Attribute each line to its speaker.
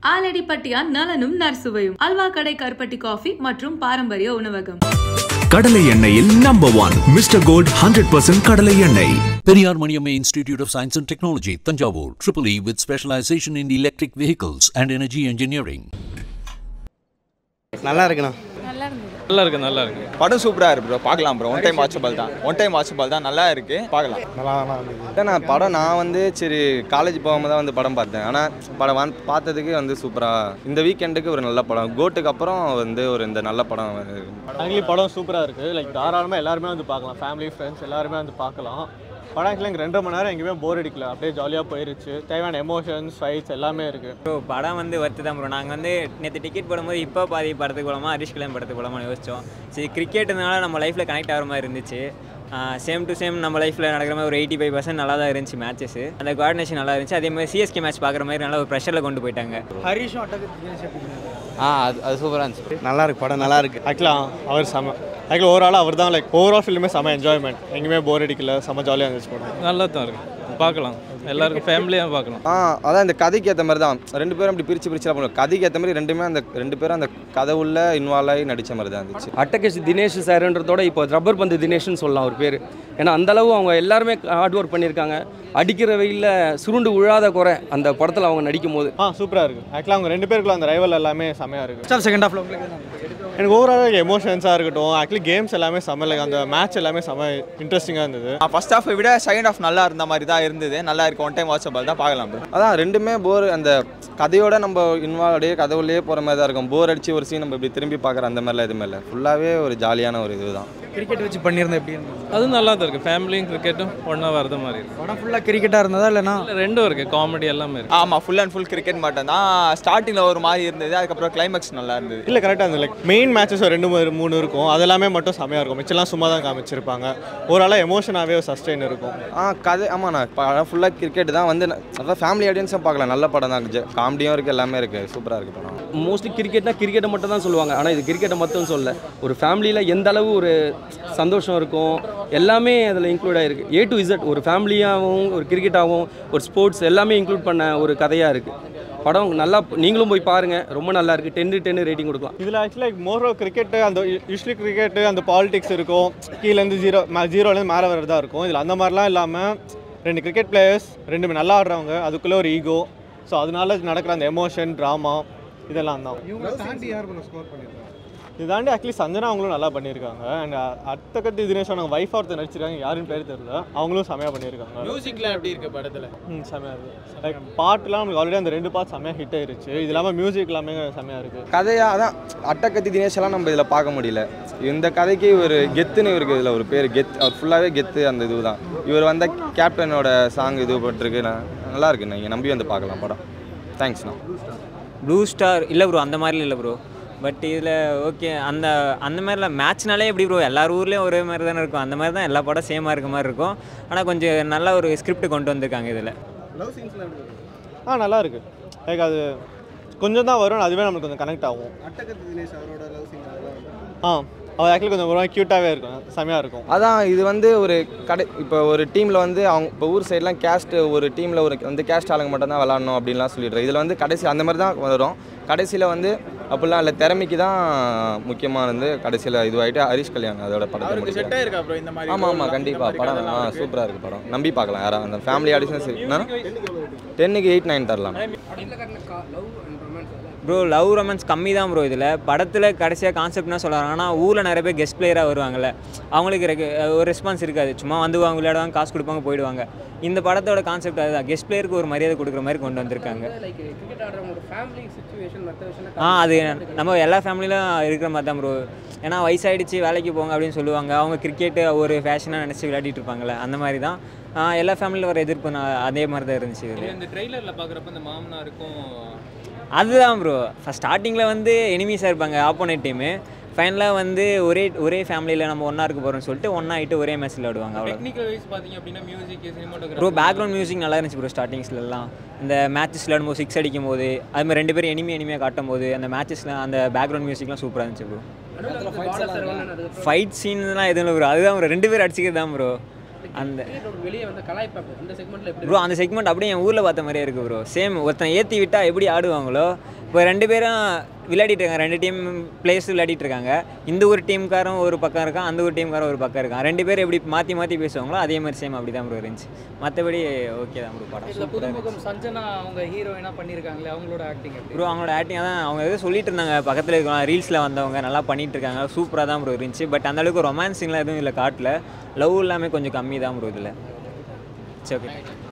Speaker 1: ஆலடிப்பட்டியான் நலனும் நற்சுவையும் அல்வா கடை கருப்பட்டி காஃபி மற்றும் பாரம்பரிய உணவகம்
Speaker 2: கடலை எண்ணெயில் number one Mister Gold hundred percent கடலை எண்ணெய்
Speaker 3: Periyar Maniamma Institute of Science and Technology, Tanjavur, Triple E with specialization in electric vehicles and energy engineering.
Speaker 4: நல்லா இருக்குண்ணா
Speaker 5: நல்லா இருக்கு நல்லா இருக்கு
Speaker 6: படம் சூப்பராக இருக்கு ப்ரோ பார்க்கலாம் ப்ரோ ஒன் டைம் வாட்சபிள் தான் ஒன் டைம் வாட்சபிள் தான் நல்லா இருக்கு பார்க்கலாம்
Speaker 4: இல்லைண்ணா படம் நான் வந்து சரி காலேஜ் போகாம தான் வந்து படம் பார்த்தேன் ஆனால் படம் வந்து பார்த்ததுக்கு வந்து சூப்பராக இந்த வீக்கெண்டுக்கு ஒரு நல்ல படம் கோட்டுக்கு அப்புறம் வந்து ஒரு இந்த நல்ல படம்
Speaker 5: ஆக்சுவலி படம் சூப்பராக இருக்குது லைக் தாராளமாக எல்லாருமே வந்து பார்க்கலாம் ஃபேமிலி ஃப்ரெண்ட்ஸ் எல்லாருமே வந்து பார்க்கலாம் படம் ஆக்சுவலி எனக்கு ரெண்டரை மணி நேரம் எங்கேயுமே போர் அடிக்கல அப்படியே ஜாலியாக போயிருச்சு தேவையான எமோஷன்ஸ் ஃபைட்ஸ் எல்லாமே இருக்குது
Speaker 7: ப்ரோ படம் வந்து ஒர்த்து தான் ப்ரோ நாங்கள் வந்து நேற்று டிக்கெட் போடும்போது இப்போ பாதி படத்துக்கு போகலாமா ஹரிஷ் கல்யாண் படத்துக்கு போகலாமான்னு யோசிச்சோம் சரி கிரிக்கெட்னால நம்ம லைஃப்பில் கனெக்ட் ஆகிற மாதிரி இருந்துச்சு சேம் டு சேம் நம்ம லைஃப்பில் நடக்கிற மாதிரி ஒரு எயிட்டி ஃபைவ் பர்சன்ட் நல்லா தான் இருந்துச்சு மேட்சஸ் அந்த கோஆர்டினேஷன் நல்லா இருந்துச்சு அதே மாதிரி சிஎஸ்கே மேட்ச் பார்க்குற மாதிரி நல்லா ஒரு ப்ரெஷரில் கொண்டு போயிட்டாங்க
Speaker 8: ஆ அது அது சூப்பராக இருந்துச்சு
Speaker 4: நல்லா இருக்கு படம் நல்லா இருக்கு
Speaker 5: ஆக்சுவலாக அவர் செம ஆக்சுவலி ஓவராலாக அவர் தான் லைக் ஓவரால் ஃபில்மே செம என்ஜாய்மெண்ட் எங்கேயுமே போர் அடிக்கல செம ஜாலியாக இருந்துச்சு படம்
Speaker 9: நல்லா தான் இருக்கு பார்க்கலாம் எல்லாருக்கும் ஃபேமிலியாக பார்க்கலாம்
Speaker 4: ஆ அதான் இந்த கதைக்கு ஏற்ற மாதிரி தான் ரெண்டு பேரும் அப்படி பிரித்து பிரிச்சு பண்ணுவோம் கதைக்கு ஏற்ற மாதிரி ரெண்டுமே அந்த ரெண்டு பேரும் அந்த கதை உள்ள இன்வால்வ் ஆகி நடித்த மாதிரி தான் இருந்துச்சு
Speaker 10: அட்டகேஷ் தினேஷ் சார்ன்றதோட இப்போ ரப்பர் பந்து தினேஷ்னு சொல்லலாம் ஒரு பேர் ஏன்னா அந்த அளவு அவங்க எல்லாருமே ஹார்ட் ஒர்க் பண்ணியிருக்காங்க அடிக்கிற வெயிலில் சுருண்டு விழாத குறை அந்த படத்தில் அவங்க நடிக்கும் போது
Speaker 5: ஆ சூப்பராக இருக்குது ஆக்சுவலாக அவங்க ரெண்டு பேருக்குள்ள அந்த ரைவல் எல்லாமே செமையாக இருக்குது
Speaker 10: செகண்ட் ஹாஃப்ல
Speaker 5: எனக்கு ஓவரால் எமோஷன்ஸாக இருக்கட்டும் ஆக்சுவலி கேம்ஸ் எல்லாமே செம லைக் அந்த மேட்ச் எல்லாமே செம இன்ட்ரெஸ்டிங்காக இருந்தது
Speaker 6: ஃபர்ஸ்ட் ஹாஃபை விட செகண்ட் ஹாஃப் நல்லா இருந்த மாதிரி தான் இருந்தது நல்லா இருக்கு ஒன் டைம் வாட்சபிள் தான் பார்க்கலாம் ப்ரோ
Speaker 4: அதான் ரெண்டுமே போர் அந்த கதையோட நம்ம இன்வால்வ் அப்படியே கதவுலேயே போகிற மாதிரி தான் இருக்கும் போர் அடிச்சு ஒரு சீன் நம்ம இப்படி திரும்பி பார்க்குற அந்த மாதிரிலாம் எதுவுமே இல்லை ஃபுல்லாகவே ஒரு ஜாலியான ஒரு இதுதான்
Speaker 10: கிரிக்கெட் வச்சு பண்ணியிருந்தேன் எப்படி இருந்தது
Speaker 9: அதுவும் நல்லா தான் இருக்கு ஃபேமிலியும் கிரிக்கெட்டும் ஒன்றா வரது மாதிரி இருக்கு
Speaker 10: படம் ஃபுல்லாக கிரிக்கெட்டாக இருந்ததா இல்லைனா
Speaker 9: இல்ல, ரெண்டும் இருக்கு காமெடி எல்லாமே இருக்கு
Speaker 6: ஆமாம் ஃபுல் அண்ட் ஃபுல் கிரிக்கெட் மட்டும் தான் ஸ்டார்டிங்கில் ஒரு மாதிரி இருந்தது அதுக்கப்புறம் கிளைமேக்ஸ் நல்லா இருந்தது
Speaker 5: இல்லை கரெக்டாக இருந்தது லைக் மெயின் மேட்சஸ் ஒரு ரெண்டு மூணு மூணு இருக்கும் அதெல்லாமே மட்டும் செமையாக இருக்கும் மிச்சம்லாம் சும்மா தான் காமிச்சிருப்பாங்க ஓவராலாக எமோஷனாகவே சஸ்டெயின் இருக்கும்
Speaker 4: ஆ கதை ஆமாண்ணா படம் ஃபுல்லாக கிரிக்கெட் தான் வந்து ந- அதான் ஃபேமிலி ஆடியன்ஸும் பார்க்கலாம் நல்ல படம் தான் காமெடியும் இருக்குது எல்லாமே இருக்குது சூப்பராக இருக்குது படம்
Speaker 10: மோஸ்ட்லி கிரிக்கெட்னா கிரிக்கெட்டை மட்டும் தான் சொல்லுவாங்க ஆனால் இது கிரிக்கெட்டை மட்டும் சொல்ல ஒரு ஃபேமிலியில் எந்த அளவு ஒரு சந்தோஷம் இருக்கும் எல்லாமே அதில் இன்க்ளூட் ஆகிருக்கு ஏ டு இசட் ஒரு ஃபேமிலியாகவும் ஒரு கிரிக்கெட்டாகவும் ஒரு ஸ்போர்ட்ஸ் எல்லாமே இன்க்ளூட் பண்ண ஒரு கதையாக இருக்குது படம் நல்லா நீங்களும் போய் பாருங்கள் ரொம்ப நல்லா இருக்குது டென்னு டென்னு ரேட்டிங் கொடுக்கலாம்
Speaker 5: இதில் ஆக்சுவலி லைக் மோர் கிரிக்கெட்டு அந்த யூஸ்வலி கிரிக்கெட்டு அந்த பாலிடிக்ஸ் இருக்கும் கீழேருந்து ஜீரோ ஜீரோலேருந்து மேலே வரதா இருக்கும் இதில் அந்த மாதிரிலாம் இல்லாமல் ரெண்டு கிரிக்கெட் பிளேயர்ஸ் ரெண்டு நல்லா ஆடுறவங்க அதுக்குள்ளே ஒரு ஈகோ ஸோ அதனால நடக்கிற அந்த எமோஷன் ட்ராமா இதெல்லாம் தான் இது தாண்டி ஆக்சுவலி சஞ்சனா அவங்களும் நல்லா பண்ணியிருக்காங்க அண்ட் அடுத்த கத்து தினேஷ் அவங்க ஒய்ஃப் ஒருத்தர் நடிச்சிருக்காங்க யாருன்னு பேர் தெரியல அவங்களும் செமையாக பண்ணியிருக்காங்க
Speaker 9: மியூசிக்லாம் எப்படி இருக்கு படத்தில்
Speaker 5: ம் செமையாக இருக்குது லைக் பாட்டுலாம் நமக்கு ஆல்ரெடி அந்த ரெண்டு பாட்டு செமையாக ஹிட் ஆயிருச்சு இது இல்லாமல் மியூசிக் எல்லாமே செமையாக இருக்குது
Speaker 4: கதையாக அதான் அட்டக்கத்தி தினேஷ் எல்லாம் நம்ம இதில் பார்க்க முடியல இந்த கதைக்கு ஒரு கெத்துன்னு இவருக்கு இதில் ஒரு பேர் கெத் அவர் ஃபுல்லாகவே கெத்து அந்த இதுதான் இவர் வந்த கேப்டனோட சாங் இது பட்டிருக்கு நான் நல்லா இருக்கு நீங்கள் நம்பி வந்து பார்க்கலாம் படம் தேங்க்ஸ்ண்ணா
Speaker 7: ப்ளூ ஸ்டார் இல்லை ப்ரோ அந்த மாதிரி இல்லை ப்ரோ பட் இதில் ஓகே அந்த அந்த மாதிரிலாம் மேட்ச்னாலே எப்படி ப்ரோ எல்லார் ஊர்லேயும் ஒரே மாதிரி தானே இருக்கும் அந்த மாதிரி தான் எல்லா படம் சேமாக இருக்க மாதிரி இருக்கும் ஆனால் கொஞ்சம் நல்ல ஒரு ஸ்கிரிப்ட் கொண்டு வந்திருக்காங்க இதில்
Speaker 5: ஆ நல்லா இருக்கு லைக் அது கொஞ்சம் தான் வரும் அதுவே நம்மளுக்கு கொஞ்சம் கனெக்ட் ஆகும் ஆ அது ஆக்சுவலி கொஞ்சம் ஒரு க்யூட்டாகவே இருக்கும் செமையாக இருக்கும்
Speaker 4: அதான் இது வந்து ஒரு கடை இப்போ ஒரு டீமில் வந்து அவங்க இப்போ ஊர் சைட்லாம் கேஸ்ட் ஒரு டீமில் ஒரு வந்து கேஸ்ட் ஆளுங்க மட்டும் தான் விளாடணும் அப்படின்லாம் சொல்லிடுறோம் இதில் வந்து கடைசி அந்த மாதிரி தான் வரும் கடைசியில் வந்து அப்படிலாம் இல்லை திறமைக்கு தான் முக்கியமானது கடைசியில் இதுவாகிட்டு ஹரிஷ் கல்யாண் அதோட படத்தை முடிக்கிறாங்க.
Speaker 6: இருக்கா ப்ரோ இந்த
Speaker 4: ஆமாம் ஆமாம் கண்டிப்பாக படம் ஆ சூப்பராக இருக்குது படம் நம்பி பார்க்கலாம் யாராவது அந்த ஃபேமிலி ஆடிஷன் சரி டென்னுக்கு எயிட் நைன் தரலாம்
Speaker 7: ப்ரோ லவ் ரொமான்ஸ் கம்மி தான் ப்ரோ இதில் படத்தில் கடைசியாக கான்செப்ட்னா சொல்கிறாங்க ஆனால் ஊரில் நிறைய பேர் கெஸ்ட் பிளேயராக வருவாங்கல்ல அவங்களுக்கு ரெக்கு- ஒரு ரெஸ்பான்ஸ் இருக்காது சும்மா வந்துவாங்க விளையாடுவாங்க காசு கொடுப்பாங்க போயிடுவாங்க இந்த படத்தோட கான்செப்ட் அதுதான் கெஸ்ட் பிளேயருக்கு ஒரு மரியாதை கொடுக்குற மாதிரி கொண்டு வந்திருக்காங்க ஆ அது நம்ம எல்லா ஃபேமிலியிலும் இருக்கிற மாதிரி தான் ப்ரோ ஏன்னா வயசாயிடுச்சு வேலைக்கு போங்க அப்படின்னு சொல்லுவாங்க அவங்க கிரிக்கெட்டு ஒரு ஃபேஷனாக நினச்சி விளையாடிட்டு இருப்பாங்கல்ல அந்த மாதிரி தான் ஆ, எல்லா ஃபேமிலியில் வர எதிர்ப்பு நான் அதே மாதிரி தான் இருந்துச்சு இதில்
Speaker 9: இந்த ட்ரெய்லரில் பார்க்குறப்ப இந்த மாமனாருக்கும்
Speaker 7: அதுதான் ப்ரோ ஃபஸ்ட் ஸ்டார்டிங்கில் வந்து எனிமீஸாக இருப்பாங்க ஆப்போனேட் டீமு ஃபைனலாக வந்து ஒரே ஒரே ஃபேமிலியில் நம்ம ஒன்றா இருக்க போகிறோம்னு சொல்லிட்டு ஒன்றா ஆகிட்டு ஒரே மேட்ச் விளையாடுவாங்க அவ்வளோ
Speaker 9: டெக்னிக்கல் வைஸ் பார்த்தீங்க அப்படின்னா music cinematography
Speaker 7: bro background music நல்லா இருந்துச்சு ப்ரோ ஸ்டார்டிங்ஸ்லலாம் இந்த மேட்சஸ் விளையாடும் போது சிக்ஸ் அடிக்கும் போது அது மாதிரி ரெண்டு பேரும் எனிமி எனிமையாக காட்டும் போது அந்த மேட்சஸில் அந்த பேக்ரவுண்ட் மியூசிக்லாம் சூப்பராக இருந்துச்சு ப்ரோ ஃபைட் சீன்ஸ்லாம் எதுவும் இல்லை ப்ரோ அதுதான் ப்ரோ ரெண்டு பேர் அடிச்சுக்கிறது தான் ப்ரோ அந்த
Speaker 8: வெளியே வந்து கலாய்ப்பாங்க இந்த செக்மெண்ட்ல எப்படி
Speaker 7: ப்ரோ அந்த செக்மெண்ட் அப்படியே என் ஊரில் பார்த்த மாதிரியே இருக்குது ப்ரோ சேம் ஒருத்தன் ஏற்றி விட்டால் எப்படி ஆடுவாங்களோ இப்போ ரெண்டு பேரும் விளையாடிட்டு இருக்காங்க ரெண்டு டீம் பிளேயர்ஸ் விளையாடிட்டு இருக்காங்க இந்த ஒரு டீம்காரன் ஒரு பக்கம் இருக்கான் அந்த ஒரு டீம்காரன் ஒரு பக்கம் இருக்கான் ரெண்டு பேரும் எப்படி மாற்றி மாற்றி பேசுவாங்களோ அதே மாதிரி சேம் அப்படி தான் ப்ரோ இருந்துச்சு மற்றபடி ஓகே தான் ப்ரோ படம்
Speaker 8: இதுல
Speaker 7: சூப்பராக இருந்துச்சு
Speaker 8: புதுமுகம் சஞ்சனா அவங்க ஹீரோயினா பண்ணியிருக்காங்களே அவங்களோட ஆக்டிங் எப்படி
Speaker 7: ப்ரோ அவங்களோட ஆக்டிங் தான் அவங்க எதோ சொல்லிட்டு இருந்தாங்க பக்கத்தில் இருக்கலாம் ரீல்ஸில் வந்தவங்க நல்லா பண்ணிட்டு இருக்காங்க சூப்பராக தான் ப்ரோ இருந்துச்சு பட் அந்த அளவுக்கு ரொமான்சிங்லாம் எதுவும் இல்லை காட்டல லவ் எல்லாமே கொஞ்சம் கம்மி தான் ப்ரோ இதில் சரி ஓகே